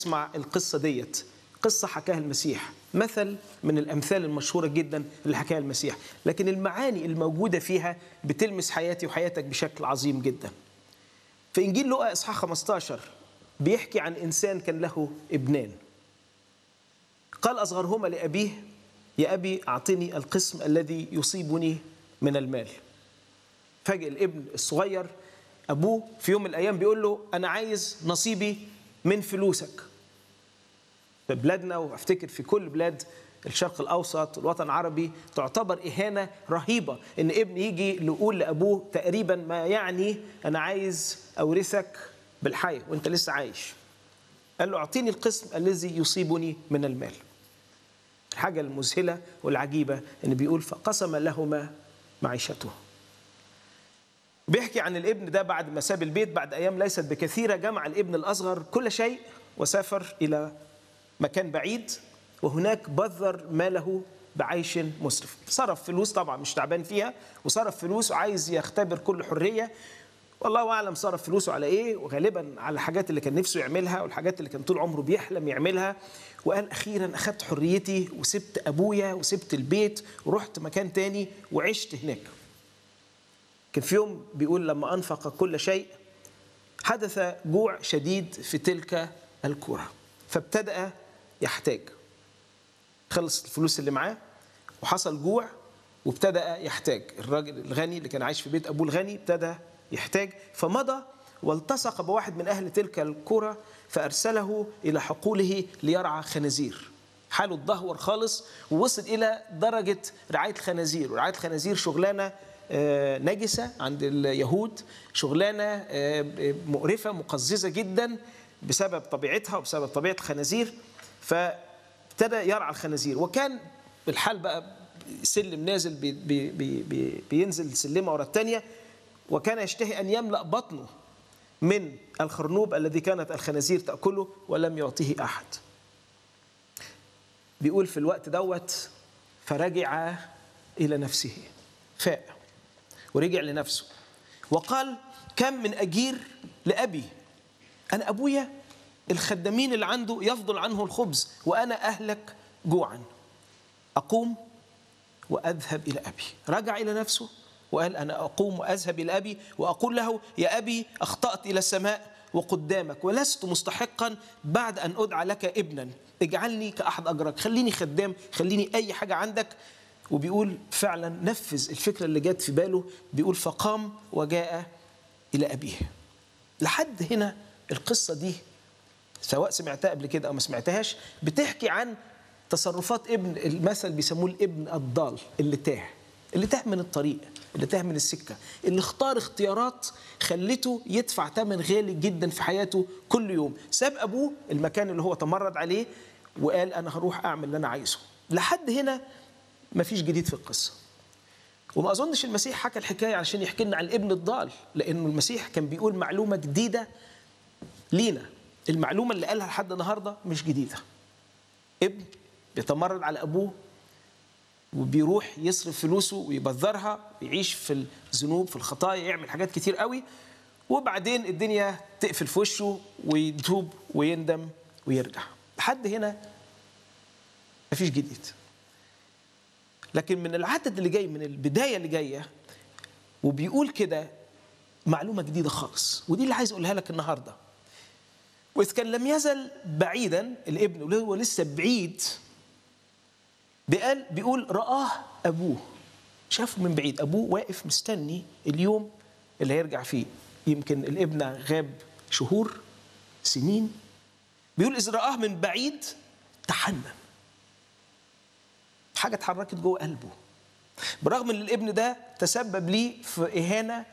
اسمع القصة ديت قصة حكاها المسيح مثل من الأمثال المشهورة جدا اللي حكاها المسيح لكن المعاني الموجودة فيها بتلمس حياتي وحياتك بشكل عظيم جدا في إنجيل لوقا إصحاح 15 بيحكي عن إنسان كان له ابنان قال أصغرهما لأبيه يا أبي أعطني القسم الذي يصيبني من المال فجأة الابن الصغير أبوه في يوم من الأيام بيقول له أنا عايز نصيبي من فلوسك في بلادنا وافتكر في كل بلاد الشرق الاوسط الوطن العربي تعتبر اهانه رهيبه ان ابن يجي يقول لابوه تقريبا ما يعني انا عايز اورثك بالحي وانت لسه عايش قال له اعطيني القسم الذي يصيبني من المال الحاجه المذهله والعجيبه ان بيقول فقسم لهما معيشته بيحكي عن الابن ده بعد ما ساب البيت بعد ايام ليست بكثيره جمع الابن الاصغر كل شيء وسافر الى مكان بعيد وهناك بذر ماله بعيش مسرف صرف فلوس طبعا مش تعبان فيها وصرف فلوس وعايز يختبر كل حريه والله اعلم صرف فلوسه على ايه وغالبا على الحاجات اللي كان نفسه يعملها والحاجات اللي كان طول عمره بيحلم يعملها وقال اخيرا اخذت حريتي وسبت ابويا وسبت البيت ورحت مكان تاني وعشت هناك كان في يوم بيقول لما انفق كل شيء حدث جوع شديد في تلك الكره فابتدأ يحتاج خلص الفلوس اللي معاه وحصل جوع وابتدأ يحتاج الراجل الغني اللي كان عايش في بيت أبوه الغني ابتدى يحتاج فمضى والتصق بواحد من أهل تلك القرى فأرسله إلى حقوله ليرعى خنازير حاله اتدهور خالص ووصل إلى درجة رعاية الخنازير ورعاية الخنازير شغلانة نجسة عند اليهود شغلانة مقرفة مقززة جدا بسبب طبيعتها وبسبب طبيعه الخنازير فابتدى يرعى الخنازير وكان الحال بقى سلم نازل بي بي بي بي بينزل سلمه ورا الثانيه وكان يشتهي ان يملا بطنه من الخرنوب الذي كانت الخنازير تاكله ولم يعطيه احد. بيقول في الوقت دوت فرجع الى نفسه فاق ورجع لنفسه وقال كم من اجير لابي أنا أبويا الخدامين اللي عنده يفضل عنه الخبز وأنا أهلك جوعا أقوم وأذهب إلى أبي رجع إلى نفسه وقال أنا أقوم وأذهب إلى أبي وأقول له يا أبي أخطأت إلى السماء وقدامك ولست مستحقا بعد أن أدعى لك ابنا اجعلني كأحد أجرك خليني خدام خليني أي حاجة عندك وبيقول فعلا نفذ الفكرة اللي جت في باله بيقول فقام وجاء إلى أبيه لحد هنا القصة دي سواء سمعتها قبل كده أو ما سمعتهاش بتحكي عن تصرفات ابن المثل بيسموه الابن الضال اللي تاه اللي تاه من الطريق اللي تاه من السكة اللي اختار اختيارات خلته يدفع ثمن غالي جدا في حياته كل يوم ساب أبوه المكان اللي هو تمرد عليه وقال أنا هروح أعمل اللي أنا عايزه لحد هنا مفيش جديد في القصة وما أظنش المسيح حكى الحكاية عشان يحكي لنا عن الابن الضال لأنه المسيح كان بيقول معلومة جديدة لينا المعلومة اللي قالها لحد النهاردة مش جديدة ابن بيتمرد على أبوه وبيروح يصرف فلوسه ويبذرها ويعيش في الذنوب في الخطايا يعمل حاجات كتير قوي وبعدين الدنيا تقفل في وشه ويتوب ويندم ويرجع لحد هنا مفيش جديد لكن من العدد اللي جاي من البداية اللي جاية وبيقول كده معلومة جديدة خالص ودي اللي عايز أقولها لك النهاردة وإذ كان لم يزل بعيدا الابن اللي هو لسه بعيد بيقال بيقول رآه أبوه شافه من بعيد أبوه واقف مستني اليوم اللي هيرجع فيه يمكن الابن غاب شهور سنين بيقول إذ رآه من بعيد تحنن حاجة اتحركت جوه قلبه برغم ان الابن ده تسبب ليه في إهانة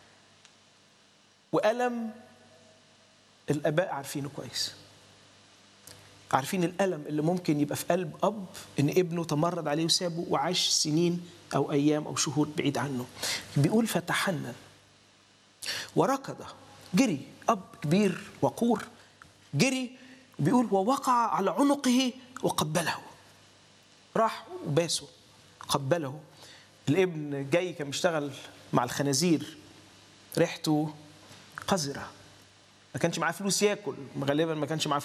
وألم الآباء عارفينه كويس عارفين الألم اللي ممكن يبقى في قلب أب إن ابنه تمرد عليه وسابه وعاش سنين أو أيام أو شهور بعيد عنه بيقول فتحنن وركض جري أب كبير وقور جري بيقول ووقع على عنقه وقبله راح وباسه قبله الابن جاي كان بيشتغل مع الخنازير ريحته قذره ما كانش معاه فلوس ياكل غالبا ما كانش معاه